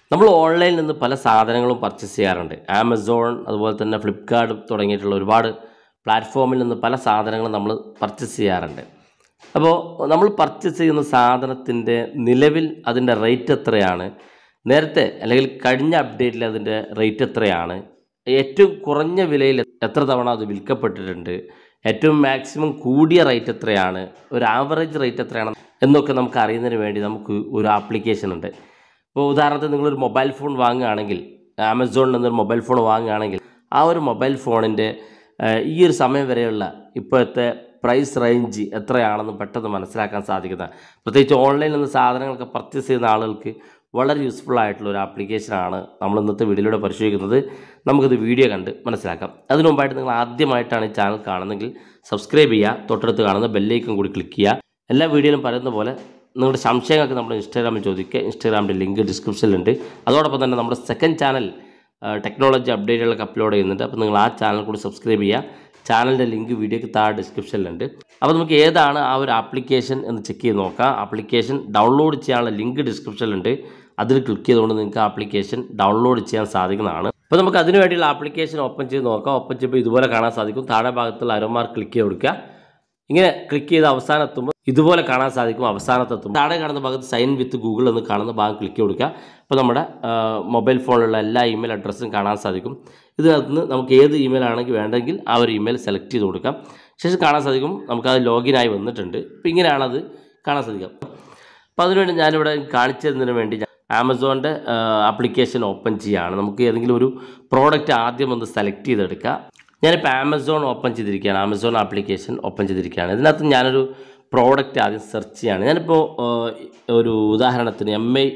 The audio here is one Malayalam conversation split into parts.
നമ്മൾ ഓൺലൈനിൽ നിന്ന് പല സാധനങ്ങളും പർച്ചേസ് ചെയ്യാറുണ്ട് ആമസോൺ അതുപോലെ തന്നെ ഫ്ലിപ്കാർട്ട് തുടങ്ങിയിട്ടുള്ള ഒരുപാട് പ്ലാറ്റ്ഫോമിൽ നിന്ന് പല സാധനങ്ങളും നമ്മൾ പർച്ചേസ് ചെയ്യാറുണ്ട് അപ്പോൾ നമ്മൾ പർച്ചേസ് ചെയ്യുന്ന സാധനത്തിൻ്റെ നിലവിൽ അതിൻ്റെ റേറ്റ് എത്രയാണ് നേരത്തെ അല്ലെങ്കിൽ കഴിഞ്ഞ അപ്ഡേറ്റിൽ അതിൻ്റെ റേറ്റ് എത്രയാണ് ഏറ്റവും കുറഞ്ഞ വിലയിൽ എത്ര തവണ അത് വിൽക്കപ്പെട്ടിട്ടുണ്ട് ഏറ്റവും മാക്സിമം കൂടിയ റേറ്റ് എത്രയാണ് ഒരു ആവറേജ് റേറ്റ് എത്രയാണ് എന്നൊക്കെ നമുക്ക് അറിയുന്നതിന് വേണ്ടി നമുക്ക് ഒരു ആപ്ലിക്കേഷൻ ഉണ്ട് ഇപ്പോൾ ഉദാഹരണത്തിന് നിങ്ങളൊരു മൊബൈൽ ഫോൺ വാങ്ങുകയാണെങ്കിൽ ആമസോണിൽ നിന്നൊരു മൊബൈൽ ഫോൺ വാങ്ങുകയാണെങ്കിൽ ആ ഒരു മൊബൈൽ ഫോണിൻ്റെ ഈ ഒരു സമയം വരെയുള്ള ഇപ്പോഴത്തെ പ്രൈസ് റേഞ്ച് എത്രയാണെന്ന് പെട്ടെന്ന് മനസ്സിലാക്കാൻ സാധിക്കുന്ന പ്രത്യേകിച്ച് ഓൺലൈനിൽ നിന്ന് സാധനങ്ങളൊക്കെ പർച്ചേസ് ചെയ്യുന്ന ആളുകൾക്ക് വളരെ യൂസ്ഫുൾ ആയിട്ടുള്ള ഒരു ആപ്ലിക്കേഷനാണ് നമ്മൾ ഇന്നത്തെ വീഡിയോയിലൂടെ പരിശോധിക്കുന്നത് നമുക്കിത് വീഡിയോ കണ്ട് മനസ്സിലാക്കാം അതിനു മുമ്പായിട്ട് നിങ്ങൾ ആദ്യമായിട്ടാണ് ഈ ചാനൽ കാണുന്നതെങ്കിൽ സബ്സ്ക്രൈബ് ചെയ്യുക തൊട്ടടുത്ത് കാണുന്ന ബെല്ലൈക്കൺ കൂടി ക്ലിക്ക് ചെയ്യുക എല്ലാ വീഡിയോയിലും പറയുന്ന പോലെ നിങ്ങളുടെ സംശയങ്ങൾക്ക് നമ്മുടെ ഇൻസ്റ്റാഗ്രാമിൽ ചോദിക്കുക ഇൻസ്റ്റാഗ്രാമിൻ്റെ ലിങ്ക് ഡിസ്ക്രിപ്ഷനിലുണ്ട് അതോടൊപ്പം തന്നെ നമ്മുടെ സെക്കൻഡ് ചാനൽ ടെക്നോളജി അപ്ഡേറ്റുകളൊക്കെ അപ്ലോഡ് ചെയ്യുന്നുണ്ട് അപ്പോൾ നിങ്ങൾ ആ ചാനൽ കൂടി സബ്സ്ക്രൈബ് ചെയ്യുക ചാനലിൻ്റെ ലിങ്ക് വീഡിയോക്ക് താഴെ ഡിസ്ക്രിപ്ഷനിലുണ്ട് അപ്പോൾ നമുക്ക് ഏതാണ് ആ ഒരു ആപ്ലിക്കേഷൻ എന്ന് ചെക്ക് ചെയ്ത് നോക്കാം ആപ്ലിക്കേഷൻ ഡൗൺലോഡ് ചെയ്യാനുള്ള ലിങ്ക് ഡിസ്ക്രിപ്ഷനിലുണ്ട് അതിൽ ക്ലിക്ക് ചെയ്തുകൊണ്ട് നിങ്ങൾക്ക് ആപ്ലിക്കേഷൻ ഡൗൺലോഡ് ചെയ്യാൻ സാധിക്കുന്നതാണ് അപ്പോൾ നമുക്ക് അതിനു വേണ്ടിയുള്ള ആപ്ലിക്കേഷൻ ഓപ്പൺ ചെയ്ത് നോക്കാം ഓപ്പൺ ചെയ്യുമ്പോൾ ഇതുപോലെ കാണാൻ സാധിക്കും താഴെ ഭാഗത്തുള്ള അരോമാർ ക്ലിക്ക് ചെയ്ത് കൊടുക്കുക ഇങ്ങനെ ക്ലിക്ക് ചെയ്ത് അവസാനം എത്തുമ്പോൾ ഇതുപോലെ കാണാൻ സാധിക്കും അവസാനത്തെത്തുമ്പോൾ താഴെ കാണുന്ന ഭാഗത്ത് സൈൻ വിത്ത് ഗൂഗിൾ എന്ന് കാണുന്ന ഭാഗം ക്ലിക്ക് കൊടുക്കുക അപ്പോൾ നമ്മുടെ മൊബൈൽ ഫോണിലുള്ള എല്ലാ ഇമെയിൽ അഡ്രസ്സും കാണാൻ സാധിക്കും ഇതിനകത്ത് നിന്ന് നമുക്ക് ഏത് ഇമെയിൽ ആണെങ്കിൽ വേണ്ടെങ്കിൽ ആ ഒരു ഇമെയിൽ സെലക്ട് ചെയ്ത് കൊടുക്കാം ശേഷം കാണാൻ സാധിക്കും നമുക്കത് ലോഗിനായി വന്നിട്ടുണ്ട് അപ്പോൾ ഇങ്ങനെയാണത് കാണാൻ സാധിക്കുക അപ്പോൾ അതിനുവേണ്ടി ഞാനിവിടെ കാണിച്ചു തരുന്നതിന് വേണ്ടി ഞാൻ ആമസോണിൻ്റെ ആപ്ലിക്കേഷൻ ഓപ്പൺ ചെയ്യുകയാണ് നമുക്ക് ഏതെങ്കിലും ഒരു പ്രോഡക്റ്റ് ആദ്യം ഒന്ന് സെലക്ട് ചെയ്തെടുക്കുക ഞാനിപ്പോൾ ആമസോൺ ഓപ്പൺ ചെയ്തിരിക്കുകയാണ് ആമസോൺ ആപ്ലിക്കേഷൻ ഓപ്പൺ ചെയ്തിരിക്കുകയാണ് ഇതിനകത്ത് ഞാനൊരു പ്രോഡക്റ്റ് ആദ്യം സെർച്ച് ചെയ്യാണ് ഞാനിപ്പോൾ ഒരു ഉദാഹരണത്തിന് എം ഐ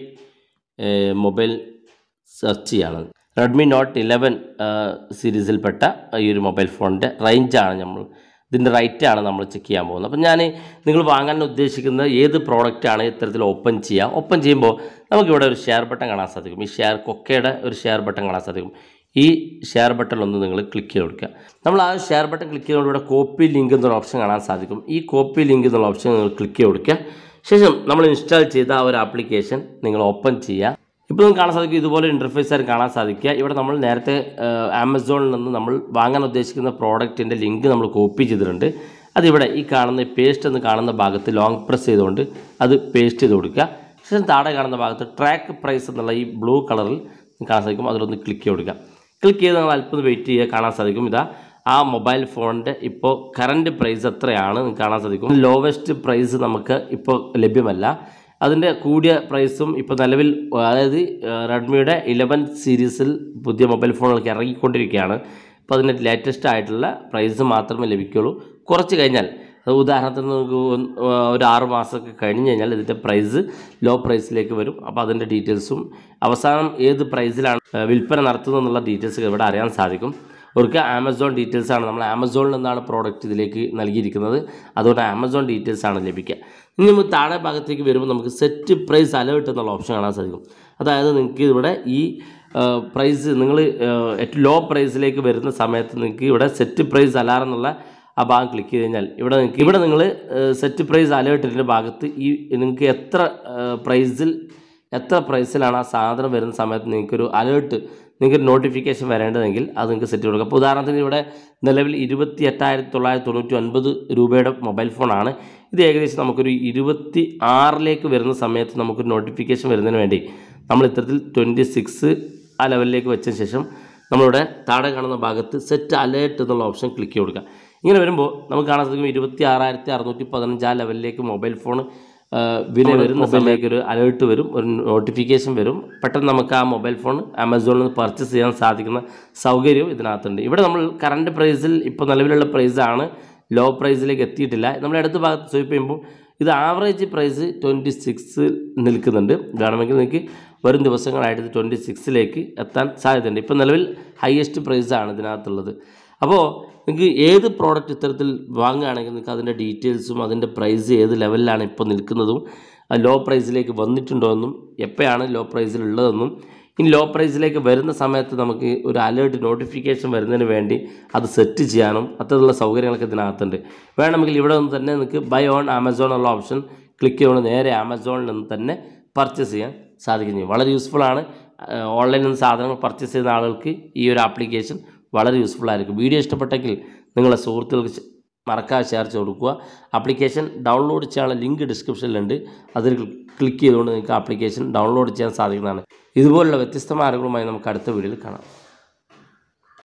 മൊബൈൽ സെർച്ച് ചെയ്യാണ് റെഡ്മി നോട്ട് ഇലവൻ സീരീസിൽപ്പെട്ട ഈ ഒരു മൊബൈൽ ഫോണിൻ്റെ റേഞ്ചാണ് നമ്മൾ ഇതിൻ്റെ റേറ്റാണ് നമ്മൾ ചെക്ക് ചെയ്യാൻ പോകുന്നത് അപ്പം ഞാൻ നിങ്ങൾ വാങ്ങാൻ ഉദ്ദേശിക്കുന്ന ഏത് പ്രോഡക്റ്റാണ് ഇത്തരത്തിൽ ഓപ്പൺ ചെയ്യുക ഓപ്പൺ ചെയ്യുമ്പോൾ നമുക്കിവിടെ ഒരു ഷെയർ ബട്ടൺ കാണാൻ സാധിക്കും ഈ ഷെയർ കൊക്കയുടെ ഒരു ഷെയർ ബട്ടൺ കാണാൻ സാധിക്കും ഈ ഷെയർ ബട്ടൺ ഒന്ന് നിങ്ങൾ ക്ലിക്ക് ചെയ്ത് കൊടുക്കുക നമ്മൾ ആ ഷെയർ ബട്ടൺ ക്ലിക്ക് ചെയ്തുകൊണ്ട് ഇവിടെ കോപ്പി ലിങ്ക് എന്നുള്ള ഓപ്ഷൻ കാണാൻ സാധിക്കും ഈ കോപ്പി ലിങ്ക് എന്നുള്ള ഓപ്ഷൻ നിങ്ങൾ ക്ലിക്ക് ചെയ്ത് കൊടുക്കുക ശേഷം നമ്മൾ ഇൻസ്റ്റാൾ ചെയ്ത ആ ഒരു ആപ്ലിക്കേഷൻ നിങ്ങൾ ഓപ്പൺ ചെയ്യുക ഇപ്പോൾ നിങ്ങൾക്ക് കാണാൻ സാധിക്കും ഇതുപോലെ ഇൻ്റർഫേസ് ആയിട്ട് കാണാൻ സാധിക്കുക ഇവിടെ നമ്മൾ നേരത്തെ ആമസോണിൽ നിന്ന് നമ്മൾ വാങ്ങാൻ ഉദ്ദേശിക്കുന്ന പ്രോഡക്റ്റിൻ്റെ ലിങ്ക് നമ്മൾ കോപ്പി ചെയ്തിട്ടുണ്ട് അതിവിടെ ഈ കാണുന്ന പേസ്റ്റ് എന്ന് കാണുന്ന ഭാഗത്ത് ലോങ് പ്രസ് ചെയ്തുകൊണ്ട് അത് പേസ്റ്റ് ചെയ്ത് കൊടുക്കുക ശേഷം താഴെ കാണുന്ന ഭാഗത്ത് ട്രാക്ക് പ്രൈസ് എന്നുള്ള ഈ ബ്ലൂ കളറിൽ കാണാൻ സാധിക്കും അതിലൊന്ന് ക്ലിക്ക് ചെയ്ത് കൊടുക്കുക ക്ലിക്ക് ചെയ്ത് നമ്മൾ അല്പം വെയിറ്റ് ചെയ്യുക കാണാൻ സാധിക്കും ഇതാ ആ മൊബൈൽ ഫോണിൻ്റെ ഇപ്പോൾ കറൻറ്റ് പ്രൈസ് എത്രയാണ് നിങ്ങൾക്ക് കാണാൻ സാധിക്കും ലോവസ്റ്റ് പ്രൈസ് നമുക്ക് ഇപ്പോൾ ലഭ്യമല്ല അതിൻ്റെ കൂടിയ പ്രൈസും ഇപ്പോൾ നിലവിൽ അതായത് റെഡ്മിയുടെ ഇലവൻ സീരീസിൽ പുതിയ മൊബൈൽ ഫോണുകൾക്ക് ഇറങ്ങിക്കൊണ്ടിരിക്കുകയാണ് അപ്പോൾ അതിൻ്റെ ലേറ്റസ്റ്റ് ആയിട്ടുള്ള പ്രൈസ് മാത്രമേ ലഭിക്കുകയുള്ളൂ കുറച്ച് കഴിഞ്ഞാൽ അത് ഉദാഹരണത്തിന് നമുക്ക് ഒന്ന് ഒരു ആറ് മാസമൊക്കെ കഴിഞ്ഞ് കഴിഞ്ഞാൽ ഇതിൻ്റെ പ്രൈസ് ലോ പ്രൈസിലേക്ക് വരും അപ്പോൾ അതിൻ്റെ ഡീറ്റെയിൽസും അവസാനം ഏത് പ്രൈസിലാണ് വിൽപ്പന നടത്തുന്നത് എന്നുള്ള ഡീറ്റെയിൽസ് ഇവിടെ അറിയാൻ സാധിക്കും അവർക്ക് ആമസോൺ ഡീറ്റെയിൽസ് ആണ് നമ്മൾ ആമസോണിൽ നിന്നാണ് പ്രോഡക്റ്റ് ഇതിലേക്ക് നൽകിയിരിക്കുന്നത് അതുകൊണ്ട് ആമസോൺ ഡീറ്റെയിൽസ് ആണ് ലഭിക്കുക ഇനി നമുക്ക് താഴെ ഭാഗത്തേക്ക് വരുമ്പോൾ നമുക്ക് സെറ്റ് പ്രൈസ് അലേർട്ട് എന്നുള്ള ഓപ്ഷൻ കാണാൻ സാധിക്കും അതായത് നിങ്ങൾക്ക് ഇവിടെ ഈ പ്രൈസ് നിങ്ങൾ ഏറ്റവും ലോ പ്രൈസിലേക്ക് വരുന്ന സമയത്ത് നിങ്ങൾക്ക് ഇവിടെ സെറ്റ് പ്രൈസ് അലാർ എന്നുള്ള ആ ഭാഗം ക്ലിക്ക് ചെയ്ത് കഴിഞ്ഞാൽ ഇവിടെ നിങ്ങൾക്ക് ഇവിടെ നിങ്ങൾ സെറ്റ് പ്രൈസ് അലേർട്ടിൻ്റെ ഭാഗത്ത് ഈ നിങ്ങൾക്ക് എത്ര പ്രൈസിൽ എത്ര പ്രൈസിലാണ് ആ സാധനം വരുന്ന സമയത്ത് നിങ്ങൾക്കൊരു അലേർട്ട് നിങ്ങൾക്ക് നോട്ടിഫിക്കേഷൻ വരേണ്ടതെങ്കിൽ അത് നിങ്ങൾക്ക് സെറ്റ് കൊടുക്കുക അപ്പോൾ ഉദാഹരണത്തിന് ഇവിടെ നിലവിൽ ഇരുപത്തി എട്ടായിരത്തി തൊള്ളായിരത്തി തൊണ്ണൂറ്റി ഒൻപത് രൂപയുടെ മൊബൈൽ ഫോണാണ് ഇത് ഏകദേശം നമുക്കൊരു ഇരുപത്തി ആറിലേക്ക് വരുന്ന സമയത്ത് നമുക്കൊരു നോട്ടിഫിക്കേഷൻ വരുന്നതിന് വേണ്ടി നമ്മൾ ഇത്തരത്തിൽ ട്വൻറ്റി സിക്സ് ആ ലെവലിലേക്ക് വെച്ചതിന് ശേഷം നമ്മളിവിടെ താഴെ കാണുന്ന ഭാഗത്ത് സെറ്റ് അലേർട്ട് എന്നുള്ള ഓപ്ഷൻ ക്ലിക്ക് ചെയ്ത് കൊടുക്കുക ഇങ്ങനെ വരുമ്പോൾ നമുക്ക് കാണാൻ സാധിക്കും ഇരുപത്തി ആറായിരത്തി അറുന്നൂറ്റി പതിനഞ്ച് ആ ലെവലിലേക്ക് മൊബൈൽ ഫോൺ വില വരുന്ന സമയത്ത് ഒരു അലേർട്ട് വരും ഒരു നോട്ടിഫിക്കേഷൻ വരും പെട്ടെന്ന് നമുക്ക് ആ മൊബൈൽ ഫോൺ ആമസോണിൽ നിന്ന് പർച്ചേസ് ചെയ്യാൻ സാധിക്കുന്ന സൗകര്യവും ഇതിനകത്തുണ്ട് ഇവിടെ നമ്മൾ കറണ്ട് പ്രൈസിൽ ഇപ്പോൾ നിലവിലുള്ള പ്രൈസാണ് ലോ പ്രൈസിലേക്ക് എത്തിയിട്ടില്ല നമ്മൾ അടുത്ത ഭാഗത്ത് സ്വൈപ്പ് ചെയ്യുമ്പോൾ ഇത് ആവറേജ് പ്രൈസ് ട്വൻറ്റി സിക്സ് നിൽക്കുന്നുണ്ട് വേണമെങ്കിൽ നിങ്ങൾക്ക് വരും ദിവസങ്ങളായിട്ട് ഇത് ട്വൻറ്റി സിക്സിലേക്ക് എത്താൻ സാധ്യതയുണ്ട് ഇപ്പോൾ നിലവിൽ ഹയസ്റ്റ് പ്രൈസാണ് ഇതിനകത്തുള്ളത് അപ്പോൾ നിങ്ങൾക്ക് ഏത് പ്രോഡക്റ്റ് ഇത്തരത്തിൽ വാങ്ങുകയാണെങ്കിൽ നിങ്ങൾക്ക് അതിൻ്റെ ഡീറ്റെയിൽസും അതിൻ്റെ പ്രൈസ് ഏത് ലെവലിലാണ് ഇപ്പോൾ നിൽക്കുന്നതും ലോ പ്രൈസിലേക്ക് വന്നിട്ടുണ്ടോ എന്നും എപ്പോഴാണ് ലോ പ്രൈസിലുള്ളതെന്നും ഇനി ലോ പ്രൈസിലേക്ക് വരുന്ന സമയത്ത് നമുക്ക് ഒരു അലേർട്ട് നോട്ടിഫിക്കേഷൻ വരുന്നതിന് വേണ്ടി അത് സെറ്റ് ചെയ്യാനും അത്തരത്തിലുള്ള സൗകര്യങ്ങളൊക്കെ ഇതിനകത്തുണ്ട് വേണമെങ്കിൽ ഇവിടെ നിന്ന് തന്നെ നിങ്ങൾക്ക് ബൈ ഓൺ ആമസോൺ ഉള്ള ഓപ്ഷൻ ക്ലിക്ക് ചെയ്തുകൊണ്ട് നേരെ ആമസോണിൽ നിന്ന് തന്നെ പർച്ചേസ് ചെയ്യാൻ സാധിക്കും വളരെ യൂസ്ഫുൾ ആണ് ഓൺലൈനിൽ നിന്ന് സാധനങ്ങൾ പർച്ചേസ് ചെയ്യുന്ന ആളുകൾക്ക് ഈ ഒരു ആപ്ലിക്കേഷൻ വളരെ യൂസ്ഫുൾ ആയിരിക്കും വീഡിയോ ഇഷ്ടപ്പെട്ടെങ്കിൽ നിങ്ങളെ സുഹൃത്തുക്കൾക്ക് ശ- മറക്കാതെ ഷെയർ ചെയ്ത് കൊടുക്കുക ആപ്ലിക്കേഷൻ ഡൗൺലോഡ് ചെയ്യാനുള്ള ലിങ്ക് ഡിസ്ക്രിപ്ഷനിലുണ്ട് അതിൽ ക്ലിക്ക് ചെയ്തുകൊണ്ട് നിങ്ങൾക്ക് ആപ്ലിക്കേഷൻ ഡൗൺലോഡ് ചെയ്യാൻ സാധിക്കുന്നതാണ് ഇതുപോലുള്ള വ്യത്യസ്തമായ അറിവുകളുമായി നമുക്ക് അടുത്ത വീഡിയോയിൽ കാണാം